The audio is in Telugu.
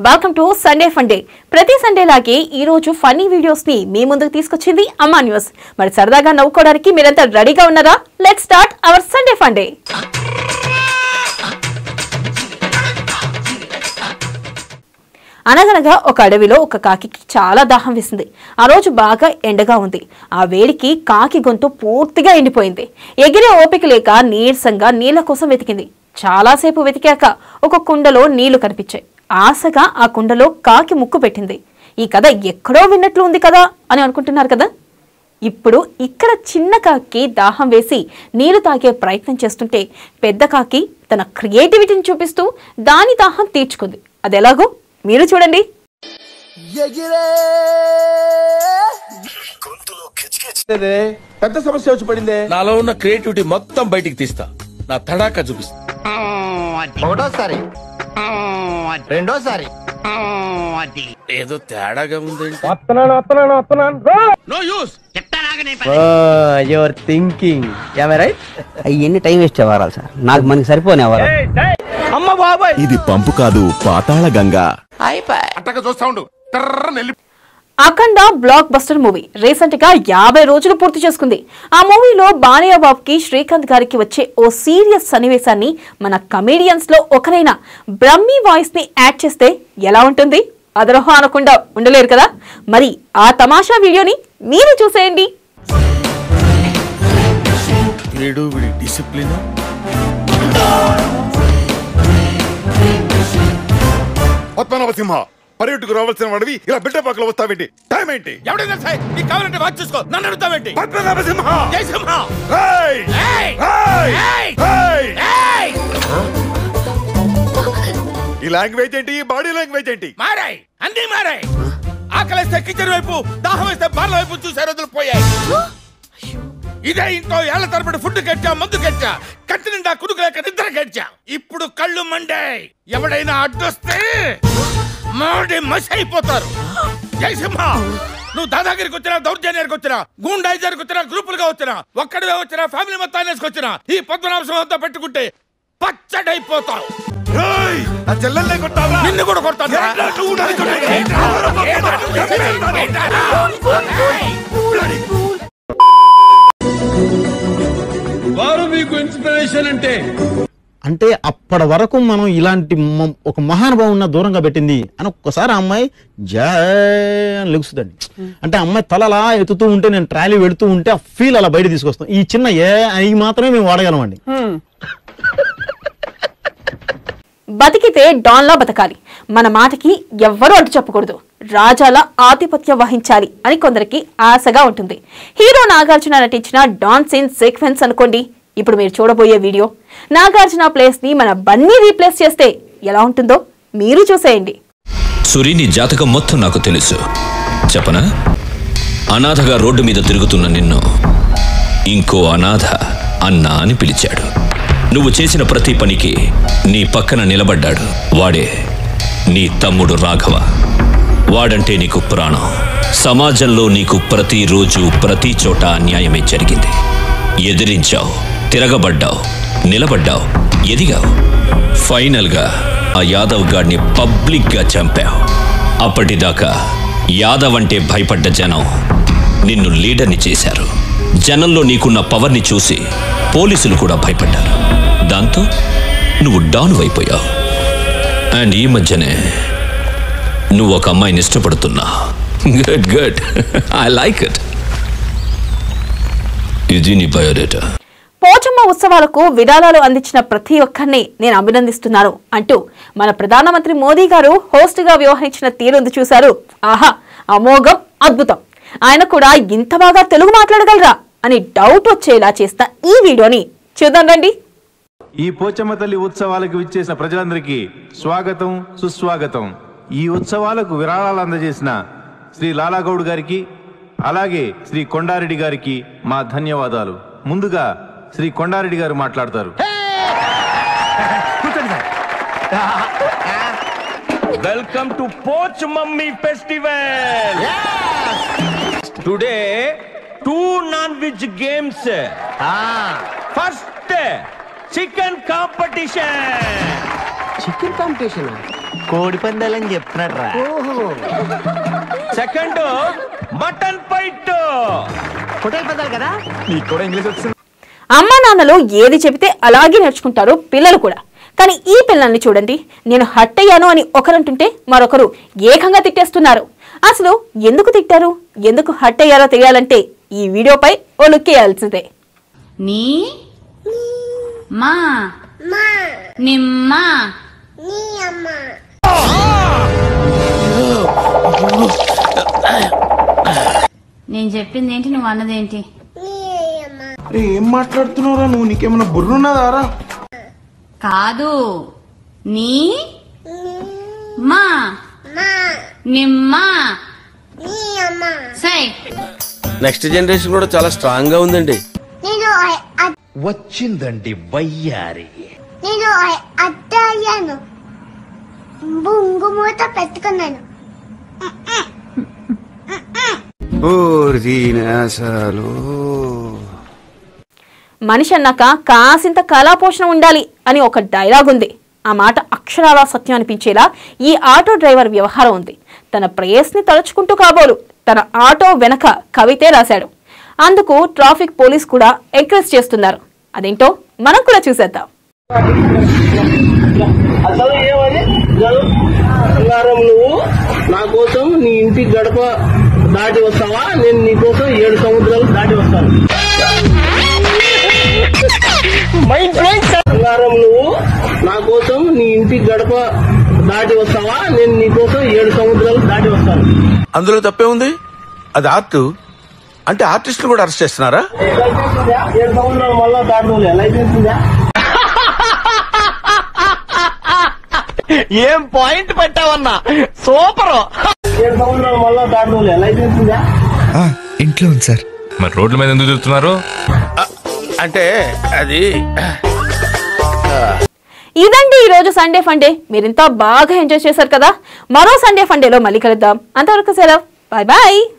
వెల్కమ్ టు సండే ఫండే ప్రతి సండే లాగే ఈ రోజు ఫన్నీ వీడియోస్ ని మీ ముందుకు తీసుకొచ్చింది అమ్మా న్యూస్ మరి సరదాగా నవ్వుకోవడానికి మీరంతా రెడీగా ఉన్నారా let start our Sunday funday అనగనగా ఒక అడవిలో ఒక కాకికి చాలా దాహం వేసింది ఆ రోజు బాగా ఎండగా ఉంది ఆ వేడికి కాకి గొంతు పూర్తిగా ఎండిపోయింది ఎగిరే ఓపిక లేక నీరసంగా నీళ్ల కోసం వెతికింది చాలాసేపు వెతికాక ఒక కుండలో నీళ్లు కనిపించాయి ఆశగా ఆ కుండలో కాకి ముక్కు పెట్టింది ఈ కథ ఎక్కడో విన్నట్లు ఉంది కదా అని అనుకుంటున్నారు కదా ఇప్పుడు ఇక్కడ చిన్న కాకి దాహం వేసి నీళ్లు తాగే ప్రయత్నం చేస్తుంటే పెద్ద కాకి తన క్రియేటివిటీని చూపిస్తూ దాని దాహం తీర్చుకుంది అది ఎలాగో మీరు చూడండి పెద్ద సమస్య వచ్చి పడిందే నాలో ఉన్న క్రియేటివిటీ మొత్తం బయటికి తీస్తా నా తడాకా చూపిస్తా ఒకటోసారి రెండోసారి ఏదో తేడాగా ఉందేంటి వస్తున్నాను వస్తున్నాను వస్తున్నాను no use your thinking right ఎన్ని టైం వేస్ట్ అవ్వాలి సార్ నాకు మనకి సరిపోని అవ్వాలి అమ్మ బాబాయ్ ఇది పంపు కాదు పాతాళ గంగా అట్టగా చూస్తా ఉండు తర్ర నెల్లి Akhanda blockbuster movie recent గా యాభై రోజులు పూర్తి చేసుకుంది ఆ మూవీలో బాలయ్య బాబుకి శ్రీకాంత్ గారికి వచ్చే ఓ సీరియస్ సన్నివేశాన్ని మన కమేడియన్స్ లో ఒకరైన బ్రహ్మి వాయిస్ ని యాడ్ చేస్తే ఎలా ఉంటుంది అదరహో అనకుండా ఉండలేరు కదా మరి ఆ తమాషా వీడియోని మీరు చూసేయండి వీడు వీడి డిసిప్లిన్ పద్మనాభ సింహ పర్యటకు రావాల్సిన వాడివి ఇలా బిడ్డ పాకలో వస్తావేంటి టైం ఏంటి ఎవడైనా సరే నీకు కావాలంటే వాచ్ చూసుకో నన్ను అడుగుతావేంటి పద్మనాభ సింహ జై సింహ ఏయ్! ఏయ్! ఏయ్! ఏయ్! ఏయ్! ఏయ్! ఈ లాంగ్వేజ్ ఏంటి ఈ బాడీ లాంగ్వేజ్ ఏంటి మారాయి అన్ని మారాయి ఆకలిస్తే కిచెన్ వైపు దాహం వేస్తే బార్ల వైపు చూసే రోజులు పోయాయి ఇదే ఇంట్లో ఏళ్ల తరబడి ఫుడ్ కట్టా మందు కట్టా కత్తి నిండా కుదుకు లేక నిద్ర కట్టా ఇప్పుడు కళ్ళు మండే ఎవడైనా అడ్డొస్తే మాడి మసి అయిపోతారు జై సింహ నువ్వు దాదాగిరికి వచ్చినా దౌర్జన్యానికి వచ్చినా గూండాయిజానికి వచ్చినా గ్రూపులుగా వచ్చినా ఒక్కడివే వచ్చినా ఫ్యామిలీ మొత్తాన్ని వేసుకొచ్చినా ఈ పద్మనాభ సింహంతో పెట్టుకుంటే పచ్చడైపోతావు ఏయ్! నా చెల్లెల్నే కొట్టావా నిన్ను కూడా కొడతాను ఏంట్రా నువ్వు నన్ను కొట్టేది? ఏంట్రా నువ్వు చెప్పేది? ఏంట్రా? వారు మీకు ఇన్స్పిరేషన్ అంటే అంటే అప్పటి వరకు మనం ఇలాంటి మ- ఒక మహానుభావున్న దూరంగా పెట్టింది అని ఒక్కసారి ఆ అమ్మాయి జా అని లెగుస్తుందండి అంటే ఆ అమ్మాయి తల అలా ఎత్తుతూ ఉంటే నేను ట్రాలీ వెళుతూ ఉంటే ఆ ఫీల్ అలా బయట తీసుకొస్తాం ఈ చిన్న ఏ అవి మాత్రమే మేము వాడగలమండి బతికితే డాన్లా బతకాలి మన మాటకి ఎవ్వరూ అడ్డు చెప్పకూడదు రాజాల ఆధిపత్యం వహించాలి అని కొందరికి ఆశగా ఉంటుంది హీరో నాగార్జున నటించిన డాన్ సీన్ సీక్వెన్స్ అనుకోండి ఇప్పుడు మీరు చూడబోయే వీడియో నాగార్జున ప్లేస్ ని మన బన్నీ రీప్లేస్ చేస్తే ఎలా ఉంటుందో మీరు చూసేయండి సురి నీ జాతకం మొత్తం నాకు తెలుసు చెప్పనా అనాథగా రోడ్డు మీద తిరుగుతున్న నిన్ను ఇంకో అనాథ అన్నా అని పిలిచాడు నువ్వు చేసిన ప్రతి పనికి నీ పక్కన నిలబడ్డాడు వాడే నీ తమ్ముడు రాఘవ వాడంటే నీకు ప్రాణం సమాజంలో నీకు ప్రతిరోజు ప్రతి చోట అన్యాయమే జరిగింది ఎదిరించావు తిరగబడ్డావు నిలబడ్డావు ఎదిగావు ఫైనల్గా ఆ యాదవ్ గాడిని పబ్లిక్గా చంపావు అప్పటిదాకా యాదవ్ అంటే భయపడ్డ జనం నిన్ను లీడర్ని చేశారు జనంలో నీకున్న పవర్ని చూసి పోలీసులు కూడా భయపడ్డారు దాంతో నువ్వు డౌన్ అయిపోయావు అండ్ ఈ మధ్యనే నువ్వు ఒక అమ్మాయిని ఇష్టపడుతున్నా good good I like it ఇది నీ బయోడేటా పోచమ్మ ఉత్సవాలకు విరాళాలు అందించిన ప్రతి ఒక్కరిని నేను అభినందిస్తున్నాను అంటూ మన ప్రధానమంత్రి మోదీ గారు హోస్ట్ గా వ్యవహరించిన తీరుంది చూశారు ఆహా అమోఘం అద్భుతం ఆయన కూడా ఇంత బాగా తెలుగు మాట్లాడగలరా అని డౌట్ వచ్చేలా చేస్తా ఈ వీడియోని చూద్దాం రండి ఈ పోచమ్మ తల్లి ఉత్సవాలకు విచ్చేసిన ప్రజలందరికీ స్వాగతం సుస్వాగతం ఈ ఉత్సవాలకు విరాళాలు అందజేసిన శ్రీ లాలాగౌడ్ గారికి అలాగే శ్రీ కొండారెడ్డి గారికి మా ధన్యవాదాలు ముందుగా శ్రీ కొండారెడ్డి గారు మాట్లాడతారు వెల్కమ్ టు పోచ్ మమ్మీ festival today two non veg games first chicken competition chicken competition కోడి పందాలని చెప్తున్నాడు రా సెకండ్ మటన్ ఫైట్ హోటల్ పందాలు కదా నీకు కూడా ఇంగ్లీష్ వచ్చింది అమ్మా నాన్నలు ఏది చెబితే అలాగే నేర్చుకుంటారు పిల్లలు కూడా కానీ ఈ పిల్లల్ని చూడండి నేను హట్ అయ్యాను అని ఒకరంటుంటే మరొకరు ఏకంగా తిట్టేస్తున్నారు అసలు ఎందుకు తిట్టారు ఎందుకు హట్ అయ్యారో తెలియాలంటే ఈ వీడియోపై ఓ లుక్ వేయాల్సిందే నీ మా నిమ్మ నేను చెప్పింది ఏంటి నువ్వు అన్నదేంటి ఏం మాట్లాడుతున్నావురా నువ్వు నీకేమైనా బుర్రున్నదారా కాదు నీ మా నిమ్మ సై నెక్స్ట్ జనరేషన్ కూడా చాలా స్ట్రాంగ్ గా ఉందండి నేను వచ్చిందండి వయ్యారి నేను అత్త అయ్యాను బొంగు మూత పెట్టుకున్నాను అసలు మనిషి అన్నాక కాసింత కళాపోషణ ఉండాలి అని ఒక డైలాగ్ ఉంది ఆ మాట అక్షరాలా సత్యం అనిపించేలా ఈ ఆటో డ్రైవర్ వ్యవహారం ఉంది తన ప్రేయస్ని తలుచుకుంటూ కాబోలు తన ఆటో వెనక కవితే రాశాడు అందుకు ట్రాఫిక్ పోలీస్ కూడా ఎంకరేజ్ చేస్తున్నారు అదేంటో మనం కూడా చూసేద్దాం అసలు ఏమని బంగారం నువ్వు నా కోసం నీ ఇంటి గడప దాటి వస్తావా నేను నీ కోసం ఏడు సముద్రాలు దాటి వస్తాను బంగారం నువ్వు నా కోసం నీ ఇంటి గడప దాటి వస్తావా నేను నీ కోసం ఏడు సముద్రాలు దాటి వస్తాను అందులో తప్పే ఉంది అది ఆర్ట్ అంటే ఆర్టిస్టులు కూడా అరెస్ట్ చేస్తున్నారా లైసెన్స్ ఉందా ఏడు సముద్రాలు మళ్ళా దాటలే లైసెన్స్ ఉందా ఏం పాయింట్ పెట్టావన్నా సూపర్ ఏడు సముద్రాలు మళ్ళా దాటలే లైసెన్స్ ఉందా ఇంట్లో ఉంది సార్ మరి రోడ్ల మీద ఎందుకు తిరుగుతున్నారు అంటే అది ఇదండి ఈ రోజు సండే ఫండే మీరింతా బాగా ఎంజాయ్ చేశారు కదా మరో సండే ఫండేలో మళ్ళీ కలుద్దాం అంతవరకు సెలవు బాయ్ బాయ్